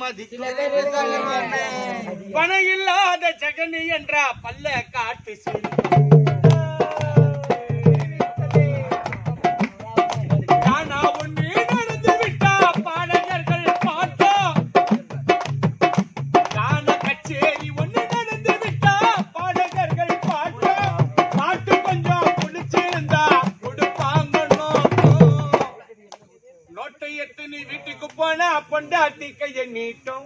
மதிக்கும் பணம் இல்லாத ஜெகனி என்ற பல்ல காட்டு செய் தானா ஒண்ணு நடந்து விட்டா பாடகர்கள் பாட்டோம் கான கச்சேரி ஒண்ணு நடந்து விட்டா பாடகர்கள் பாட்டோம் பாட்டு கொஞ்சம் புடிச்சிருந்தா கொடுப்பாங்கன்னோ நோட்டை எடுத்து நீ வீட்டுக்கு போனா பொண்டாட்டி கைய நீட்டும்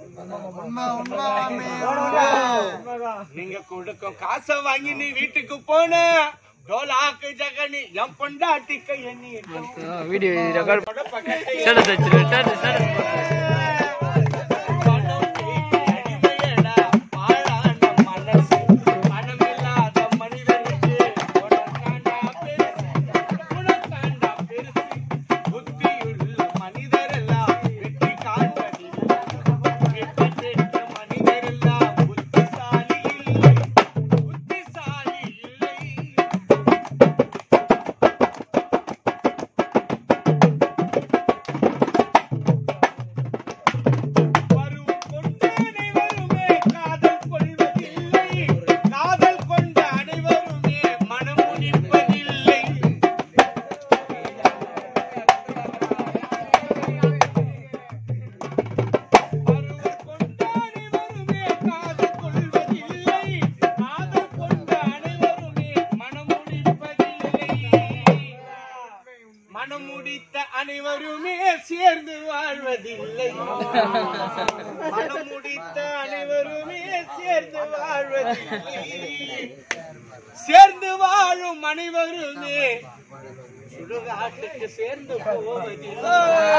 நீங்க கொடுக்கும் காசை வாங்கி நீ வீட்டுக்கு போன டோலாக்கு ஜகனி என் பொண்டாட்டி கைய நீட்டும் வீடியோ ரெக்கார்ட் பக்கத்தை ஸ்டேட்டஸ் வச்சிருக்கேன் ஸ்டேட்டஸ் ஸ்டேட்டஸ் பணம் தேடி அடிமையடா, பாழான மனசு. பணமில்லாத மனிதனுக்கு உனக்காண்டா பெருசு, உனக்காண்டா பெருசு. புத்தியுள்ள மனிதரெல்லாம் வெற்றி காண்பதில்லை. கெட்ட கெட்ட மனிதரெல்லாம் புத்திசாலி இல்லை. புத்திசாலி இல்லை வரும் கொண்ட அனைவருமே காதல் கொள்வதில்லை காதல் கொண்ட அனைவருமே மனம் முடிப்பதில்லை வரும் கொண்ட அனைவருமே காதல் கொள்வதில்லை காதல் கொண்ட அனைவருமே மனம் முடிப்பதில்லை மனம் முடித்த அனைவருமே சேர்ந்து வாழ்வதில்லை மனம் முடித்த அனைவருமே சேர்ந்து வாழ்வதில்லை சேர்ந்து வாழும் அனைவருமே சுடுகாட்டுக்கு சேர்ந்து போவதில்லை